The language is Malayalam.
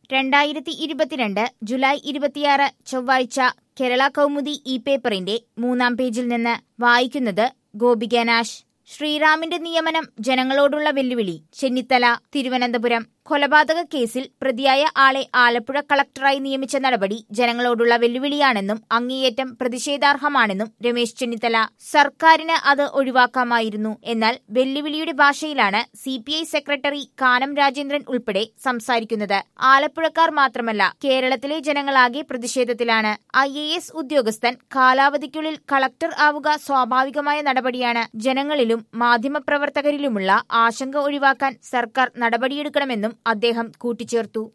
രണ്ടായിരത്തി ഇരുപത്തിരണ്ട് ജൂലൈ ഇരുപത്തിയാറ് ചൊവ്വാഴ്ച കേരള കൗമുദി ഇ പേപ്പറിന്റെ മൂന്നാം പേജിൽ നിന്ന് വായിക്കുന്നത് ഗോപിക നാശ് ശ്രീറാമിന്റെ നിയമനം ജനങ്ങളോടുള്ള വെല്ലുവിളി ചെന്നിത്തല തിരുവനന്തപുരം കൊലപാതക കേസിൽ പ്രതിയായ ആളെ ആലപ്പുഴ കളക്ടറായി നിയമിച്ച നടപടി ജനങ്ങളോടുള്ള വെല്ലുവിളിയാണെന്നും അങ്ങേയറ്റം പ്രതിഷേധാർഹമാണെന്നും രമേശ് ചെന്നിത്തല സർക്കാരിന് അത് ഒഴിവാക്കാമായിരുന്നു എന്നാൽ വെല്ലുവിളിയുടെ ഭാഷയിലാണ് C P I secretary Kanam Rajendran ഉൾപ്പെടെ സംസാരിക്കുന്നത് ആലപ്പുഴക്കാർ മാത്രമല്ല കേരളത്തിലെ ജനങ്ങളാകെ പ്രതിഷേധത്തിലാണ് ഐ എ എസ് ഉദ്യോഗസ്ഥൻ കാലാവധിക്കുള്ളിൽ കളക്ടർ ആവുക സ്വാഭാവികമായ നടപടിയാണ് ജനങ്ങളിലും മാധ്യമപ്രവർത്തകരിലുമുള്ള ആശങ്ക ഒഴിവാക്കാൻ സർക്കാർ നടപടിയെടുക്കണമെന്നും അദ്ദേഹം കൂട്ടിച്ചേർത്തു